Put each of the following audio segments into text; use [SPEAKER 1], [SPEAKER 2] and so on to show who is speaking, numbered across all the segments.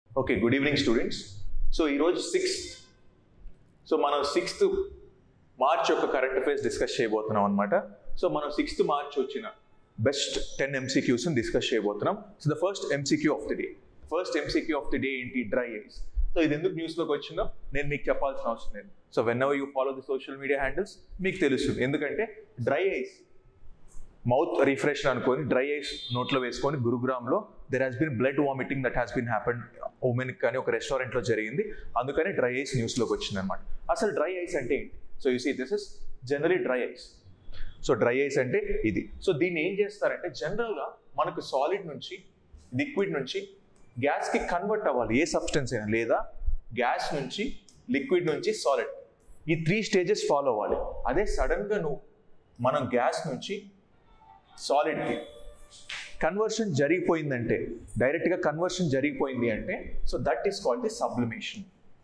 [SPEAKER 1] Okay good evening students so ఈరోజు sixth so మనం sixth March యొక్క కరెంట్ అఫైర్స్ డిస్కస్ చేయబోతున్నాం అనమాట సో మనం సిక్స్త్ మార్చ్ వచ్చిన బెస్ట్ టెన్ ఎంసీక్యూస్ డిస్కస్ చేయబోతున్నాం so the first MCQ of the day first MCQ of the day ఏంటి dry ice so ఇది ఎందుకు న్యూస్లోకి వచ్చిందో నేను మీకు చెప్పాల్సిన అవసరం లేదు so whenever you follow the social media handles మీకు తెలుస్తుంది ఎందుకంటే డ్రై ఐస్ మౌత్ రిఫ్రెష్ అనుకొని డ్రై ఐస్ నోట్లో వేసుకొని గురుగ్రామ్లో there has been blood vomiting that has been happen women కానీ ఒక రెస్టారెంట్లో జరిగింది అందుకని డ్రై ఐస్ న్యూస్లోకి వచ్చింది అనమాట అసలు డ్రై ఐస్ అంటే ఏంటి so you see this is generally dry ice so dry ice అంటే ఇది సో దీన్ని ఏం చేస్తారంటే జనరల్గా మనకు సాలిడ్ నుంచి లిక్విడ్ నుంచి గ్యాస్కి కన్వర్ట్ అవ్వాలి ఏ సబ్స్టెన్స్ అయినా లేదా గ్యాస్ నుంచి లిక్విడ్ నుంచి సాలిడ్ ఈ త్రీ స్టేజెస్ ఫాలో అవ్వాలి అదే సడన్గా నువ్వు మనం గ్యాస్ నుంచి సాలిడ్కి కన్వర్షన్ జరిగిపోయిందంటే డైరెక్ట్గా కన్వర్షన్ జరిగిపోయింది అంటే so that is called the sublimation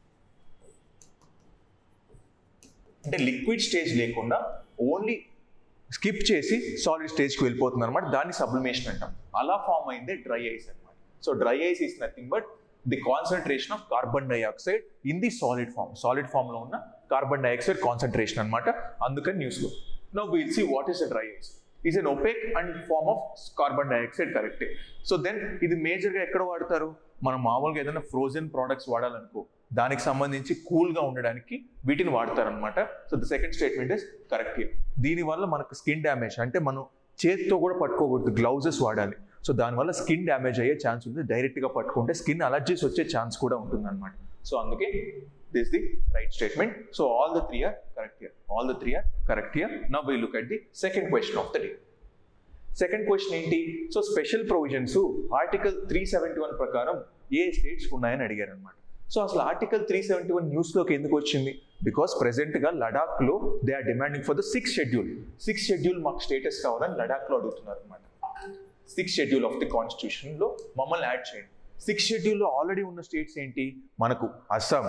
[SPEAKER 1] అంటే లిక్విడ్ స్టేజ్ లేకుండా ఓన్లీ స్కిప్ చేసి సాలిడ్ స్టేజ్కి వెళ్ళిపోతుంది అనమాట దాన్ని సబ్లిమేషన్ అంటాం అలా ఫామ్ అయిందే డ్రై ఐస్ అనమాట so dry ice is nothing but the concentration of carbon dioxide in the solid form solid ఫామ్లో ఉన్న కార్బన్ డైఆక్సైడ్ కాన్సన్ట్రేషన్ అనమాట అందుకని న్యూస్లో no will see what is the dry ice is an opaque and form of carbon dioxide కరెక్టే so then ఇది మేజర్గా ఎక్కడ వాడతారు మనం మామూలుగా ఏదైనా ఫ్రోజన్ ప్రోడక్ట్స్ వాడాలనుకో దానికి సంబంధించి కూల్గా ఉండడానికి వీటిని వాడతారనమాట so the second statement is correct దీనివల్ల మనకు స్కిన్ డ్యామేజ్ అంటే మనం చేతితో కూడా పట్టుకోకూడదు గ్లౌజెస్ వాడాలి సో దానివల్ల స్కిన్ డ్యామేజ్ అయ్యే ఛాన్స్ ఉంది డైరెక్ట్గా పట్టుకుంటే స్కిన్ అలర్జీస్ వచ్చే ఛాన్స్ కూడా ఉంటుంది అనమాట సో అందుకే this the right statement so all the three are correct here all the three are correct here now we look at the second question of the day second question ఏంటి so special provisions article three seventy one ప్రకారం ఏ states ఉన్నాయని అడిగారు అనమాట so అసలు article three seventy one న్యూస్లోకి ఎందుకు వచ్చింది బికాస్ ప్రెసెంట్గా లడాఖ్లో they are demanding for the six schedule six schedule మాకు స్టేటస్ కావాలని లడాఖ్లో అడుగుతున్నారు అనమాట సిక్స్ షెడ్యూల్ ఆఫ్ ది కాన్స్టిట్యూషన్లో మమ్మల్ని యాడ్ చేయండి సిక్స్ షెడ్యూల్లో ఆల్రెడీ ఉన్న స్టేట్స్ ఏంటి మనకు Assam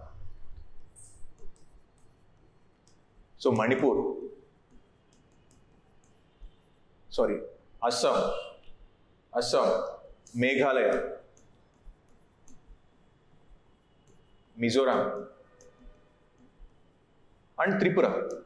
[SPEAKER 1] so Manipur sorry Assam Assam Meghalaya Mizoram and Tripura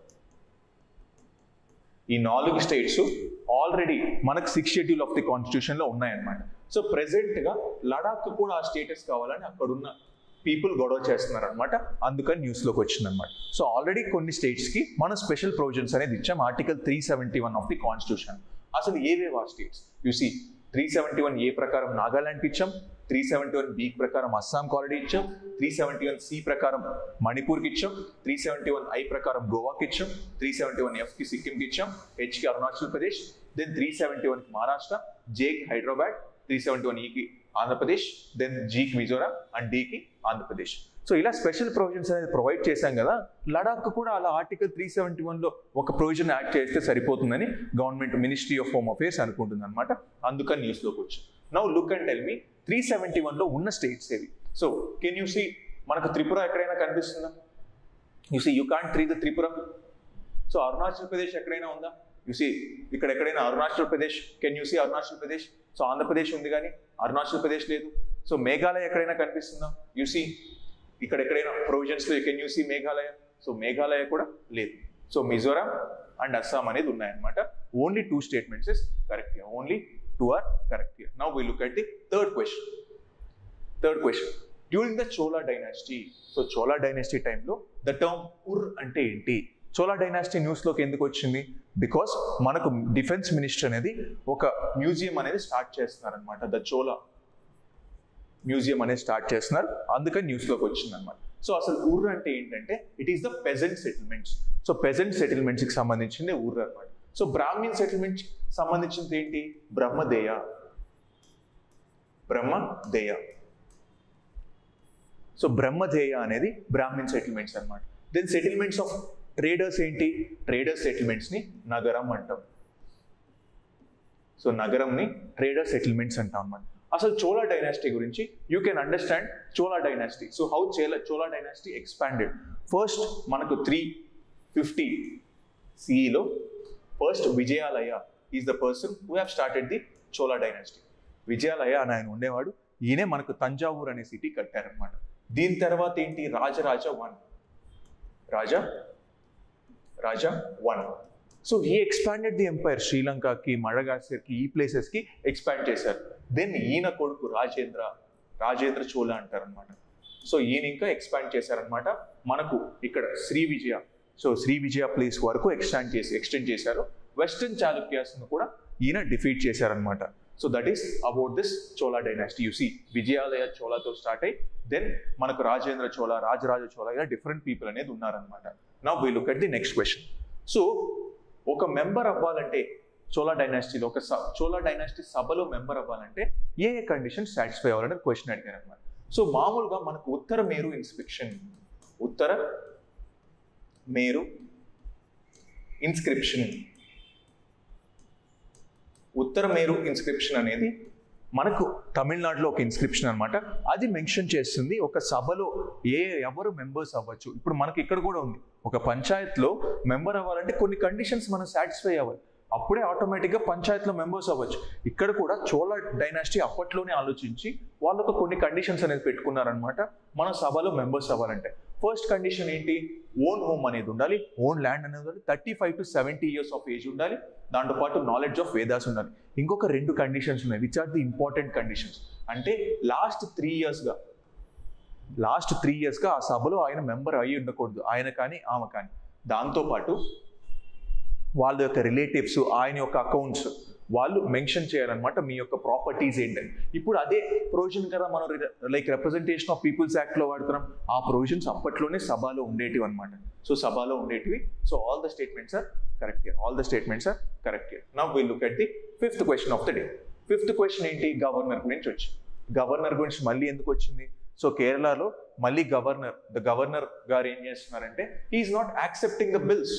[SPEAKER 1] ఈ నాలుగు స్టేట్స్ ఆల్రెడీ మనకు సిక్స్ షెడ్యూల్ ఆఫ్ ది కాన్స్టిట్యూషన్లో ఉన్నాయన్నమాట సో ప్రెసెంట్గా లడాక్ కూడా ఆ స్టేటస్ కావాలని అక్కడున్న పీపుల్ గొడవ చేస్తున్నారు అనమాట అందుకని న్యూస్లోకి వచ్చిందనమాట సో ఆల్రెడీ కొన్ని స్టేట్స్కి మనం స్పెషల్ ప్రొవిజన్స్ అనేది ఇచ్చాం article three seventy one of the constitution అసలు ఏవేవా states you see three seventy one A ప్రకారం నాగాలాండ్కి ఇచ్చాం త్రీ సెవెంటీ వన్ బి ప్రకారం అస్సాంకి ఆల్రెడీ ఇచ్చాం త్రీ సెవెంటీ వన్ సి ప్రకారం మణిపూర్కి ఇచ్చాం త్రీ సెవెంటీ వన్ ఐ ప్రకారం గోవాకి ఇచ్చాం త్రీ సెవెంటీ వన్ ఎఫ్కి సిక్కింకి ఇచ్చాం హెచ్కి Arunachal Pradesh then three seventy వన్కి మహారాష్ట్ర జేకి హైదరాబాద్ త్రీ సెవెంటీ వన్ ఈకి ఆంధ్రప్రదేశ్ దెన్ జీకి మిజోరాం అండ్ డీకి ఆంధ్రప్రదేశ్ సో ఇలా స్పెషల్ ప్రొవిజన్స్ అనేది ప్రొవైడ్ చేశాం కదా లడాక్ కూడా అలా ఆర్టికల్ త్రీ సెవెంటీ వన్లో ఒక ప్రొవిజన్ యాడ్ చేస్తే సరిపోతుందని government ministry of home affairs అనుకుంటుంది అనమాట అందుకని న్యూస్లోకి వచ్చి now look and tell me three seventy వన్లో ఉన్న స్టేట్స్ ఏవి సో కెన్ యూ సీ మనకు త్రిపుర ఎక్కడైనా కనిపిస్తుందా you see you can't three the Tripura so Arunachal Pradesh ఎక్కడైనా ఉందా యు సీ ఇక్కడ ఎక్కడైనా Arunachal Pradesh can you see Arunachal Pradesh so Andhra Pradesh ఉంది కానీ అరుణాచల్ ప్రదేశ్ లేదు సో మేఘాలయ ఎక్కడైనా కనిపిస్తుందా యు సీ ఇక్కడ ఎక్కడైనా ప్రొవిజన్స్లో can you see Meghalaya so Meghalaya కూడా లేదు సో మిజోరాం అండ్ అస్సాం అనేది ఉన్నాయన్నమాట only two statements is correct only two are correct now we look at the third question third question during the Chola dynasty so Chola dynasty టైంలో the term Ur అంటే ఏంటి Chola dynasty న్యూస్లోకి ఎందుకు వచ్చింది because మనకు డిఫెన్స్ మినిస్టర్ అనేది ఒక మ్యూజియం అనేది స్టార్ట్ చేస్తున్నారు అనమాట ద చోలా మ్యూజియం అనేది స్టార్ట్ చేస్తున్నారు అందుకని న్యూస్లోకి వచ్చింది అనమాట సో అసలు ఊర్ అంటే ఏంటంటే it is the peasant settlements so peasant సెటిల్మెంట్స్కి సంబంధించింది ఊర్ అనమాట సో బ్రాహ్మిన్ సెటిల్మెంట్ సంబంధించింది ఏంటి బ్రహ్మదేయ బ్రహ్మదేయ సో బ్రహ్మధేయ అనేది బ్రాహ్మిన్ సెటిల్మెంట్స్ అనమాట దెన్ సెటిల్మెంట్స్ ఆఫ్ ట్రేడర్స్ ఏంటి ట్రేడర్స్ సెటిల్మెంట్స్ని నగరం అంటాం సో నగరంని ట్రేడర్ సెటిల్మెంట్స్ అంటాం అనమాట అసలు చోలా డైనాసిటీ గురించి you can understand Chola dynasty so how చేల చోలా డైనాసిటీ ఎక్స్పాండెడ్ ఫస్ట్ మనకు త్రీ ఫిఫ్టీ సిఈలో first Vijayalaya is the person who have started the Chola dynasty Vijayalaya అని ఆయన ఉండేవాడు ఈయనే మనకు తంజావూర్ అనే సిటీ కట్టారనమాట దీని తర్వాత ఏంటి Rajaraja one Raja Raja one so he expanded the empire శ్రీలంకకి మడగాస్కర్కి ఈ ప్లేసెస్కి ఎక్స్పాండ్ చేశారు దెన్ ఈయన కొడుకు రాజేంద్ర రాజేంద్ర చోళ అంటారనమాట సో ఈయన ఇంకా ఎక్స్పాండ్ చేశారనమాట మనకు ఇక్కడ శ్రీ విజయ సో శ్రీ విజయ ప్లేస్ వరకు ఎక్స్టాండ్ చేసి ఎక్స్టెండ్ చేశారు వెస్టర్న్ చాళుక్యాస్ను కూడా ఈయన డిఫీట్ చేశారనమాట so that is about this Chola dynasty you see Vijayalaya చోళాతో స్టార్ట్ అయ్యి దెన్ మనకు రాజేంద్ర చోళ రాజరాజ చోళ ఇలా డిఫరెంట్ పీపుల్ అనేది ఉన్నారనమాట now we look at the next question so ఒక మెంబర్ అవ్వాలంటే చోళా డైనాసిటీలో ఒక స- చోళా డైనాసిటీ సభలో మెంబర్ అవ్వాలంటే ఏ ఏ కండిషన్ సాటిస్ఫై అవ్వాలని క్వశ్చన్ అడిగారు అనమాట సో మామూలుగా మనకు Uttara Meru inscription Uttara Meru inscription Uttara Meru inscription అనేది మనకు తమిళనాడులో ఒక ఇన్స్క్రిప్షన్ అన్నమాట అది మెన్షన్ చేస్తుంది ఒక సభలో ఏ ఎవరు మెంబర్స్ అవ్వచ్చు ఇప్పుడు మనకి ఇక్కడ కూడా ఉంది ఒక పంచాయత్లో మెంబర్ అవ్వాలంటే కొన్ని కండిషన్స్ మనం సాటిస్ఫై అవ్వాలి అప్పుడే ఆటోమేటిక్గా పంచాయత్లో మెంబర్స్ అవ్వచ్చు ఇక్కడ కూడా చోళ డైనాసిటీ అప్పట్లోనే ఆలోచించి వాళ్ళు ఒక కొన్ని కండిషన్స్ అనేది పెట్టుకున్నారనమాట మన సభలో మెంబర్స్ అవ్వాలంటే ఫస్ట్ కండిషన్ ఏంటి ఓన్ హోమ్ అనేది ఉండాలి ఓన్ ల్యాండ్ అనేది ఉండాలి thirty five to seventy years of age ఉండాలి దాంతో పాటు నాలెడ్జ్ ఆఫ్ వేదాస్ ఉండాలి ఇంకొక రెండు కండిషన్స్ ఉన్నాయి which are the important conditions అంటే లాస్ట్ త్రీ ఇయర్స్గా లాస్ట్ త్రీ ఇయర్స్గా ఆ సభలో ఆయన మెంబర్ అయి ఉండకూడదు ఆయన కానీ ఆమె కానీ దాంతోపాటు వాళ్ళ యొక్క రిలేటివ్స్ ఆయన యొక్క అకౌంట్స్ వాళ్ళు మెన్షన్ చేయాలన్నమాట మీ యొక్క ప్రాపర్టీస్ ఏంటని ఇప్పుడు అదే ప్రొవిజన్ కదా మనం లైక్ రిప్రజెంటేషన్ ఆఫ్ పీపుల్స్ యాక్ట్లో వాడుతున్నాం ఆ ప్రొవిజన్స్ అప్పట్లోనే సభలో ఉండేటివి అనమాట సో సభలో ఉండేటివి so all the statements are correct here all the statements are correct here now will look at the fifth question of the day fifth question ఏంటి గవర్నర్ గురించి వచ్చింది గవర్నర్ గురించి మళ్ళీ ఎందుకు వచ్చింది సో కేరళలో మళ్ళీ గవర్నర్ ద గవర్నర్ గారు ఏం చేస్తున్నారంటే is not accepting the bills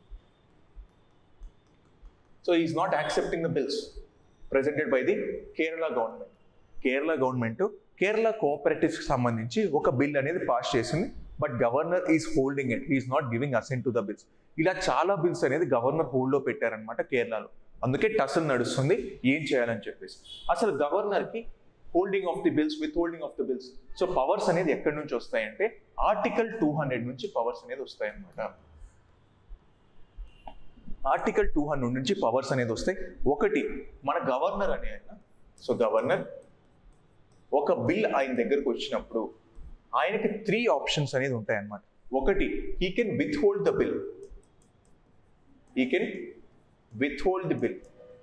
[SPEAKER 1] so is not accepting the bills presented by the Kerala government Kerala government Kerala కోఆపరేటివ్స్కి సంబంధించి ఒక బిల్ అనేది పాస్ చేసింది but governor is holding it is not giving assent to the bills ఇలా చాలా బిల్స్ అనేది governor హోల్డ్లో పెట్టారనమాట కేరళలో అందుకే టసల్ నడుస్తుంది ఏం చేయాలని చెప్పేసి అసలు గవర్నర్కి holding of the bills withholding of the bills so powers అనేది ఎక్కడి నుంచి వస్తాయంటే ఆర్టికల్ టూ హండ్రెడ్ నుంచి పవర్స్ అనేది వస్తాయన్నమాట ఆర్టికల్ టూ హండ్రెడ్ నుంచి పవర్స్ అనేది వస్తాయి ఒకటి మన గవర్నర్ అనే ఆయన సో గవర్నర్ ఒక బిల్ ఆయన దగ్గరకు వచ్చినప్పుడు ఆయనకి త్రీ ఆప్షన్స్ అనేది ఉంటాయి అన్నమాట ఒకటి he can withhold the bill he can withhold the bill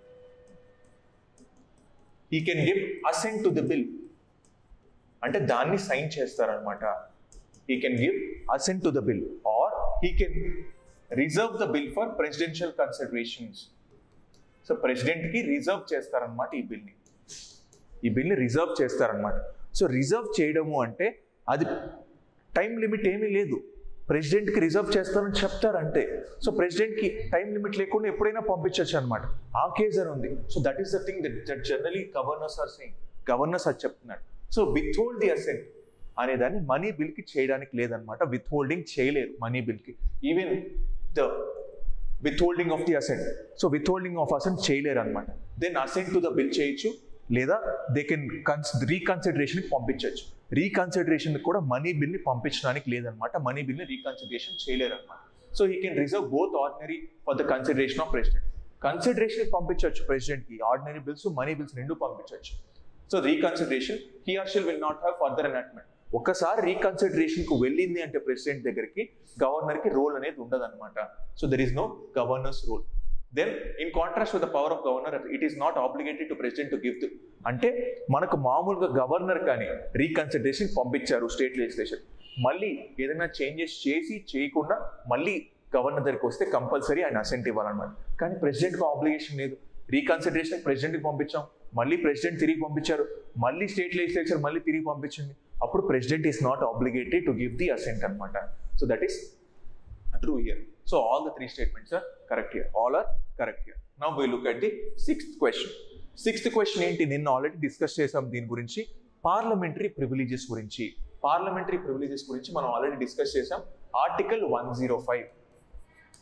[SPEAKER 1] he can give assent to the bill అంటే దాన్ని సైన్ చేస్తారనమాట he can give assent to the bill or he can reserve the bill for presidential considerations so ప్రెసిడెంట్కి reserve చేస్తారనమాట ఈ బిల్ని ఈ బిల్ని reserve చేస్తారనమాట సో రిజర్వ్ చేయడము అంటే అది టైం లిమిట్ ఏమీ లేదు ప్రెసిడెంట్కి రిజర్వ్ చేస్తారని చెప్తారంటే సో ప్రెసిడెంట్కి టైం లిమిట్ లేకుండా ఎప్పుడైనా పంపించవచ్చు అనమాట ఆ కేస్ అని ఉంది so that is the thing that that generally governors are saying governors అది చెప్తున్నాడు so withhold the assent అనేదాన్ని మనీ బిల్కి చేయడానికి లేదనమాట విత్ హోల్డింగ్ చేయలేరు మనీ బిల్కి even the withholding of the assent so withholding of assent చేయలేరు అనమాట then assent to the bill చేయొచ్చు లేదా దే కెన్ కన్స్ రీకన్సిడరేషన్కి పంపించవచ్చు రీకన్సిడరేషన్ కూడా మనీ బిల్ని పంపించడానికి లేదనమాట మనీ బిల్ని రీకన్సిడరేషన్ చేయలేరు అనమాట so he can reserve both ordinary for the consideration of president consideration పంపించవచ్చు ప్రెసిడెంట్కి ఆర్డినరీ బిల్స్ మనీ బిల్స్ రెండు పంపించవచ్చు so reconsideration he are shall will not have further enactment ఒకసారి రీకన్సిడరేషన్కు వెళ్ళింది అంటే ప్రెసిడెంట్ దగ్గరికి గవర్నర్కి రోల్ అనేది ఉండదన్నమాట so there is no governors role then in contrast with the power of governor it is not obligated to president to give అంటే మనకు మామూలుగా గవర్నర్ కానీ రీకన్సిడరేషన్ పంపించారు స్టేట్ లెజిస్లేషన్ మళ్ళీ ఏదైనా చేంజెస్ చేసి చేయకుండా మళ్ళీ గవర్నర్ దగ్గరికి వస్తే కంపల్సరీ ఆయన అసెంట్ ఇవ్వాలన్నమాట కానీ ప్రెసిడెంట్కి ఆబ్లిగేషన్ లేదు రీకన్సిడరేషన్ ప్రెసిడెంట్కి పంపించాం మళ్ళీ ప్రెసిడెంట్ తిరిగి పంపించారు మళ్ళీ స్టేట్ లెజిస్లేచర్ మళ్ళీ తిరిగి పంపించింది అప్పుడు president is not obligated to give the assent అనమాట so that is true here so all the three statements are correct here all are correct here now we look at the sixth question sixth question ఏంటి నిన్న already discuss చేసాం దీని గురించి parliamentary privileges గురించి parliamentary privileges గురించి మనం already discuss చేసాం article one zero five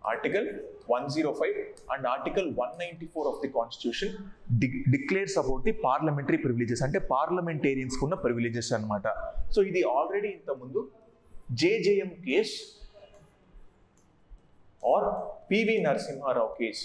[SPEAKER 1] article one zero five and article one ninety four of the constitution declares about the parliamentary privileges అంటే పార్లమెంటేరియన్స్ ఉన్న ప్రివిలేజెస్ అన్నమాట సో ఇది ఆల్రెడీ ఇంతకుముందు JJM case or PV Narasimha Rao case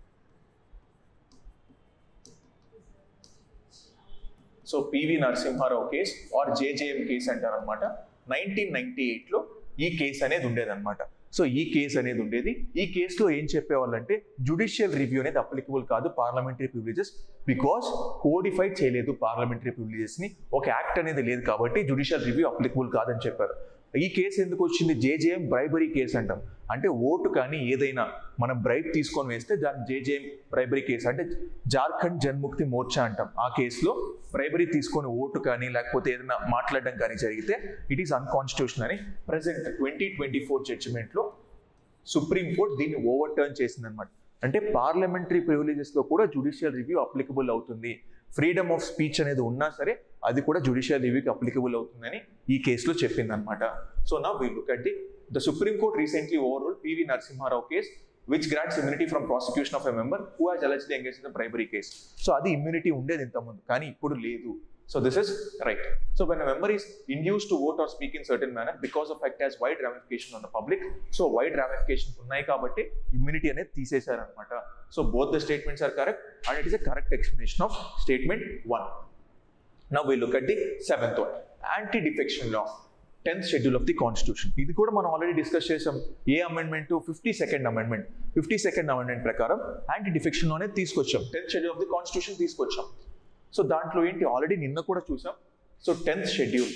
[SPEAKER 1] so PV Narasimha Rao case or JJM case అంటారు అనమాట nineteen ninety ఎయిట్లో ఈ case అనేది ఉండేదన్నమాట సో ఈ కేసు అనేది ఉండేది ఈ కేసులో ఏం చెప్పేవాళ్ళంటే జుడిషియల్ రివ్యూ అనేది అప్లికబుల్ కాదు పార్లమెంటరీ ప్రివిలేజెస్ బికాస్ కోడిఫై చేయలేదు పార్లమెంటరీ ప్రివిలేజెస్ ని ఒక యాక్ట్ అనేది లేదు కాబట్టి జుడిషియల్ రివ్యూ అప్లికబుల్ కాదని చెప్పారు ఈ కేసు ఎందుకు వచ్చింది జేజేఎం బ్రైబరీ కేసు అంటాం అంటే ఓటు కానీ ఏదైనా మనం బ్రైబ్ తీసుకొని వేస్తే దాని జేజేఎం బ్రైబరీ కేసు అంటే జార్ఖండ్ జన్ముక్తి మోర్చా అంటాం ఆ కేసులో బ్రైబరీ తీసుకొని ఓటు కానీ లేకపోతే ఏదైనా మాట్లాడడం కానీ జరిగితే ఇట్ ఈస్ అన్కాన్స్టిట్యూషన్ అని ప్రజెంట్ ట్వంటీ ట్వంటీ ఫోర్ జడ్జిమెంట్లో సుప్రీంకోర్టు దీన్ని ఓవర్ టర్న్ చేసిందనమాట అంటే పార్లమెంటరీ ప్రివిలేజెస్లో కూడా జుడిషియల్ రివ్యూ అప్లికబుల్ అవుతుంది ఫ్రీడమ్ ఆఫ్ స్పీచ్ అనేది ఉన్నా సరే అది కూడా జుడిషియల్ రివ్యూకి అప్లికబుల్ అవుతుందని ఈ కేసులో చెప్పింది అనమాట so now we look at the the supreme court recently over PV Narasimha Rao case which grants immunity from prosecution of a member who has allegedly engage in the primary case so అది immunity ఉండేది ఇంతకుముందు కానీ ఇప్పుడు లేదు so this is right so when member is induce to vote or speak in certain manner because of act has wide ramification on the public so wide ramifications ఉన్నాయి కాబట్టి immunity అనేది తీసేశారనమాట so both the statements are correct and it is a correct explanation of statement one now we look at the seventh one anti defection law tenth schedule of the constitution ఇది కూడా మనం already discuss చేసాం ఏ amendment fifty second amendment fifty second amendment ప్రకారం anti defection లోనే తీసుకొచ్చాం tenth schedule of the constitution తీసుకొచ్చాం so దాంట్లో ఏంటి ఆల్రెడీ నిన్న కూడా చూసాం so tenth schedule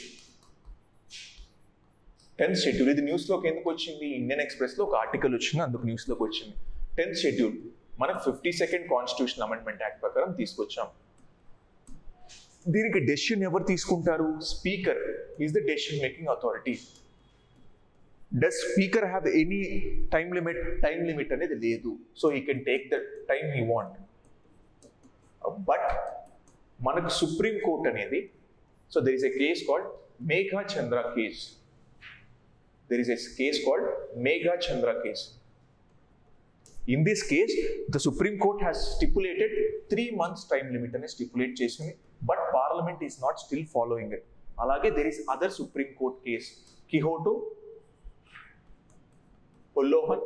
[SPEAKER 1] tenth schedule ఇది న్యూస్లోకి ఎందుకు వచ్చింది ఇండియన్ ఎక్స్ప్రెస్లో ఒక ఆర్టికల్ వచ్చింది అందుకు న్యూస్లోకి వచ్చింది టెన్త్ షెడ్యూల్ మనకు fifty second constitution amendment act ప్రకారం తీసుకొచ్చాం దీనికి డెసిషన్ ఎవరు తీసుకుంటారు speaker is the decision making authority does speaker have any time limit time limit అనేది లేదు so he can take the time he want but మనకు supreme court అనేది so there is a case called Megha Chandra case there is a case called Megha Chandra case in this case the supreme court has stipulated three months time limit అనేది stipulate చేసింది but parliament is not still following it అలాగే there is other supreme court case Kihoto Hollohan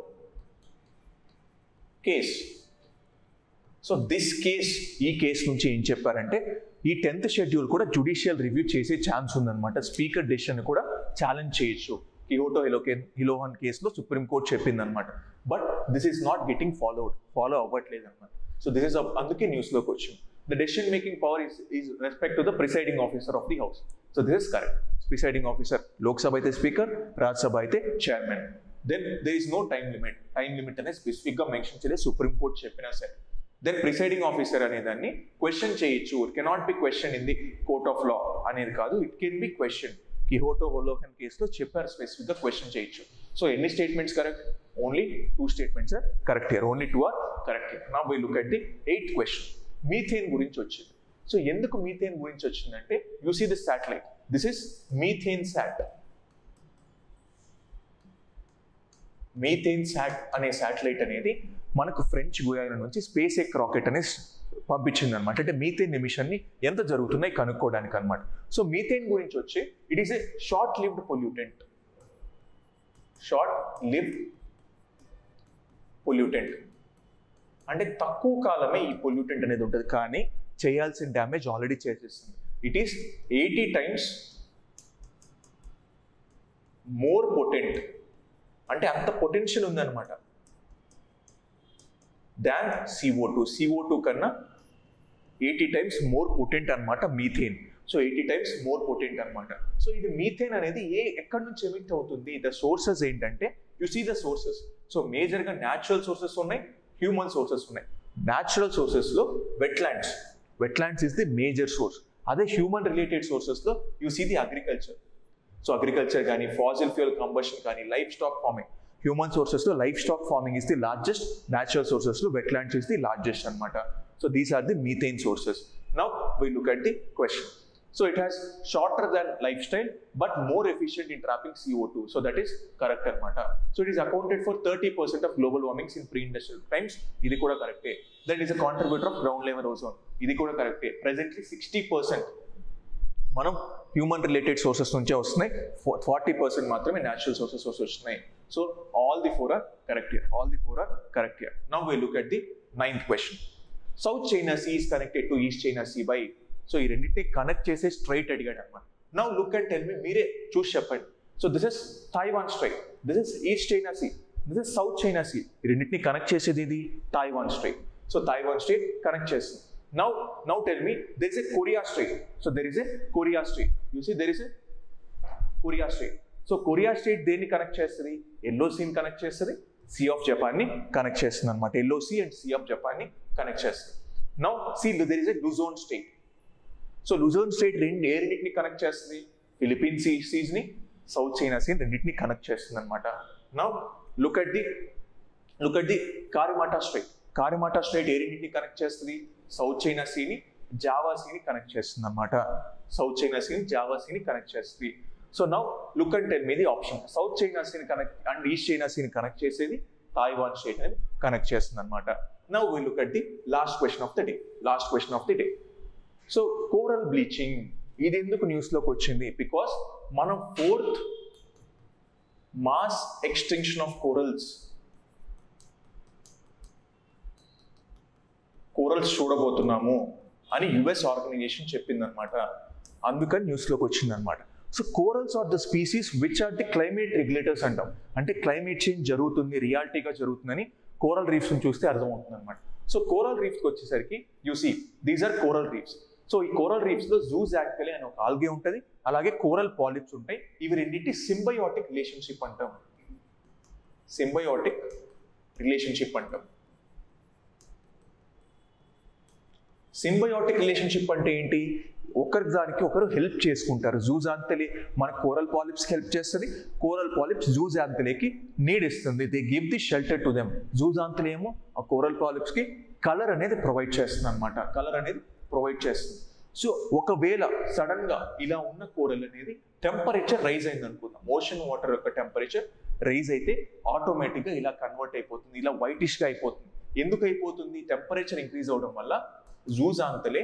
[SPEAKER 1] case so this case ఈ case నుంచి ఏం చెప్పారంటే ఈ tenth schedule కూడా judicial review చేసే ఛాన్స్ ఉందన్నమాట స్పీకర్ డెసిషన్ కూడా ఛాలెంజ్ చేయొచ్చు కియోటో హిలోకెన్ హిలోహన్ కేసులో సుప్రీంకోర్టు చెప్పింది అనమాట but this is not getting followed follow అవ్వట్లేదు అనమాట సో దిస్ ఇస్ అందుకే న్యూస్లోకి వచ్చింది the decision making power is is respect to the presiding officer of the house so this is correct presiding officer Lok Sabha అయితే speaker Rajya Sabha అయితే chairman then there is no time limit time limit అనేది స్పెసిఫిక్గా mention చేయలేదు supreme court చెప్పినా సరే then presiding officer అనే దాన్ని question చేయొచ్చు it cannot be question in the court of law అనేది కాదు it can be question Kihoto Hollohan కేసులో చెప్పారు స్పెసిఫిక్గా క్వశ్చన్ చేయొచ్చు సో ఎన్ని statements correct only two statements are correct here only two are correct here నా we look at the eighth question methane గురించి వచ్చింది సో ఎందుకు మీథేన్ గురించి వచ్చిందంటే you see this satellite this is methane sat methane sat అనే satellite అనేది మనకు French Guiana నుంచి స్పేస్ ఎక్ రాకెట్ అనేది పంపించింది అనమాట అంటే మీథేన్ ఎమిషన్ని ఎంత జరుగుతున్నాయి కనుక్కోవడానికి అనమాట సో మీథేన్ గురించి వచ్చి it is a short lived pollutant short lived pollutant అంటే తక్కువ కాలమే ఈ పొల్యూటెంట్ అనేది ఉంటుంది కానీ చేయాల్సిన డ్యామేజ్ ఆల్రెడీ చేసేస్తుంది it is eighty times more potent అంటే అంత పొటెన్షియల్ ఉందన్నమాట than CO two CO two కన్నా ఎయిటీ టైమ్స్ మోర్ పొటెంట్ అనమాట methane so eighty times more potent అనమాట సో ఇది మీథేన్ అనేది ఏ ఎక్కడి నుంచి ఎమిట్ అవుతుంది ద సోర్సెస్ ఏంటంటే you see the sources so మేజర్గా న్యాచురల్ సోర్సెస్ ఉన్నాయి హ్యూమన్ సోర్సెస్ ఉన్నాయి న్యాచురల్ సోర్సెస్లో wetlands wetlands is the major source అదే హ్యూమన్ రిలేటెడ్ సోర్సెస్లో you see the agriculture so agriculture కానీ ఫాజిల్ ఫ్యూయల్ కంబషన్ కానీ లైఫ్ స్టాక్ ఫార్మింగ్ హ్యూమన్ సోర్సెస్లో life stock farming is the largest natural సోర్సెస్లో wetlands is the largest అనమాట so these are the methane sources now we look at the question So it has shorter than lifestyle, but more efficient in trapping CO2. So that is correct anamata. So it is accounted for 30% of global warmings in pre-industrial times. ఇది కూడా కరెక్టే that is a contributor of ground level ozone ఇది కూడా కరెక్టే presently sixty percent మనం human related sources నుంచే వస్తున్నాయి forty percent మాత్రమే న్యాచురల్ సోర్సెస్ వస్తున్నాయి so all the four are correct here all the four are correct here now we look at the ninth question South China Sea is connected to East China Sea by so ఈ రెండింటిని connect చేసే strait అడిగాడు అనమాట now look and tell me మీరే చూసి చెప్పండి so this is Taiwan strait this is East China Sea this is South China Sea ఈ రెండింటిని కనెక్ట్ చేసేది ఇది Taiwan strait so Taiwan strait connect చేస్తుంది now now tell me there is a Korea strait so there is a Korea strait you see there is a Korea strait so Korea strait దేన్ని connect చేస్తుంది yellow సీని connect చేస్తుంది sea of Japan ని connect చేస్తుంది అనమాట yellow sea and sea of Japan ని connect చేస్తుంది now see there is a Luzon strait so Luzon strait రెండు ఏ రెండింటిని కనెక్ట్ చేస్తుంది ఫిలిపీన్ సీ సీజ్ ని సౌత్ చైనా సీ రెండింటిని కనెక్ట్ చేస్తుంది అనమాట now look at the look at the Karimata strait Karimata strait ఏ రెండింటిని కనెక్ట్ చేస్తుంది సౌత్ చైనా సీని జావా సీని కనెక్ట్ చేస్తుంది అనమాట సౌత్ చైనా సీని జావా సీని కనెక్ట్ చేస్తుంది so now look and tell me the option South China సీని కనెక్ట్ అండ్ ఈస్ట్ చైనా సీని కనెక్ట్ చేసేది తాయివాన్ స్టేట్ అనేది కనెక్ట్ చేస్తుంది అనమాట now we look at the last question of the day last question of the day so coral bleaching ఇది ఎందుకు న్యూస్లోకి వచ్చింది బికాస్ మనం fourth mass extension of corals corals చూడబోతున్నాము అని యుఎస్ ఆర్గనైజేషన్ చెప్పిందనమాట అందుకని న్యూస్లోకి వచ్చిందనమాట so corals are the species which are the climate regulators అంటాం అంటే క్లైమేట్ చేంజ్ జరుగుతుంది రియాలిటీగా జరుగుతుందని కోరల్ రీఫ్స్ చూస్తే అర్థమవుతుంది అనమాట సో కోరల్ రీఫ్స్కి వచ్చేసరికి you see these are coral reefs so ఈ కోరల్ రీఫ్స్ లో జూస్ యాక్టలీ అని ఒక ఆల్గే ఉంటుంది అలాగే కోరల్ పాలిప్స్ ఉంటాయి ఇవి రెండింటి సింబయోటిక్ రిలేషన్షిప్ అంటాం సింబయోటిక్ రిలేషన్షిప్ అంటాం సింబయోటిక్ రిలేషన్షిప్ అంటే ఏంటి ఒకరి దానికి ఒకరు హెల్ప్ చేసుకుంటారు జూజ్ ఆంతలే మన కోరల్ పాలిప్స్కి హెల్ప్ చేస్తుంది కోరల్ పాలిప్స్ జూజ్ ఆంతలేకి నీడ్ ఇస్తుంది they give the shelter to them zooxanthellae ఏమో ఆ కోరల్ పాలిప్స్కి కలర్ అనేది ప్రొవైడ్ చేస్తుంది అనమాట కలర్ అనేది ప్రొవైడ్ చేస్తుంది సో ఒకవేళ సడన్ గా ఇలా ఉన్న కోరల్ అనేది టెంపరేచర్ రైజ్ అయింది అనుకుందాం ఓషన్ వాటర్ యొక్క టెంపరేచర్ రైజ్ అయితే ఆటోమేటిక్ గా ఇలా కన్వర్ట్ అయిపోతుంది ఇలా వైటిష్ గా అయిపోతుంది ఎందుకు అయిపోతుంది టెంపరేచర్ ఇంక్రీజ్ అవడం వల్ల జూజ్ ఆంతలే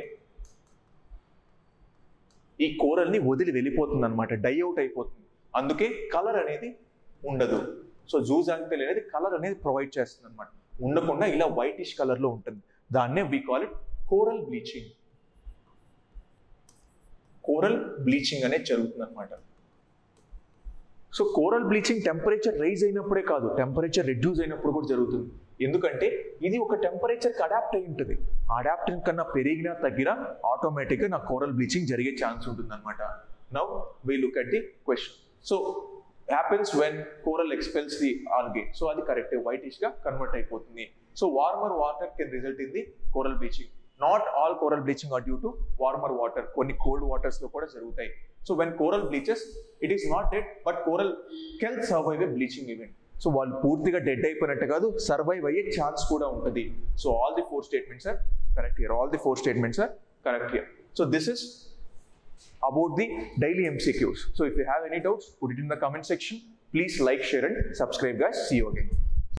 [SPEAKER 1] ఈ కోరల్ని వదిలి వెళ్ళిపోతుంది అనమాట డైఅవుట్ అయిపోతుంది అందుకే కలర్ అనేది ఉండదు సో జూజ్ ఆంతల్ అనేది కలర్ అనేది ప్రొవైడ్ చేస్తుంది అనమాట ఉండకుండా ఇలా వైటిష్ కలర్ లో ఉంటుంది దాన్నే we call it coral bleaching coral bleaching అనేది జరుగుతుంది అనమాట so coral bleaching temperature rise అయినప్పుడే కాదు టెంపరేచర్ రెడ్యూస్ అయినప్పుడు కూడా జరుగుతుంది ఎందుకంటే ఇది ఒక టెంపరేచర్కి అడాప్ట్ అయి ఉంటుంది అడాప్ట్ కన్నా పెరిగినా తగ్గినా ఆటోమేటిక్గా నా కోరల్ బ్లీచింగ్ జరిగే ఛాన్స్ ఉంటుంది అనమాట now we look at the question so happens when coral expels the algae so అది కరెక్ట్ వైటిష్ గా కన్వర్ట్ అయిపోతుంది so warmer water can result in the coral bleaching not all coral bleaching are due to warmer water కొన్ని cold waters లో కూడా జరుగుతాయి so when coral bleaches it is not dead but coral can survive a bleaching event so వాళ్ళు పూర్తిగా dead అయిపోయినట్టు కాదు survive అయ్యే chance కూడా ఉంటుంది so all the four statements are correct here all the four statements are correct here so this is about the daily MCQs. So if you have any doubts, put it in the comment section. Please like, share and subscribe guys. See you again.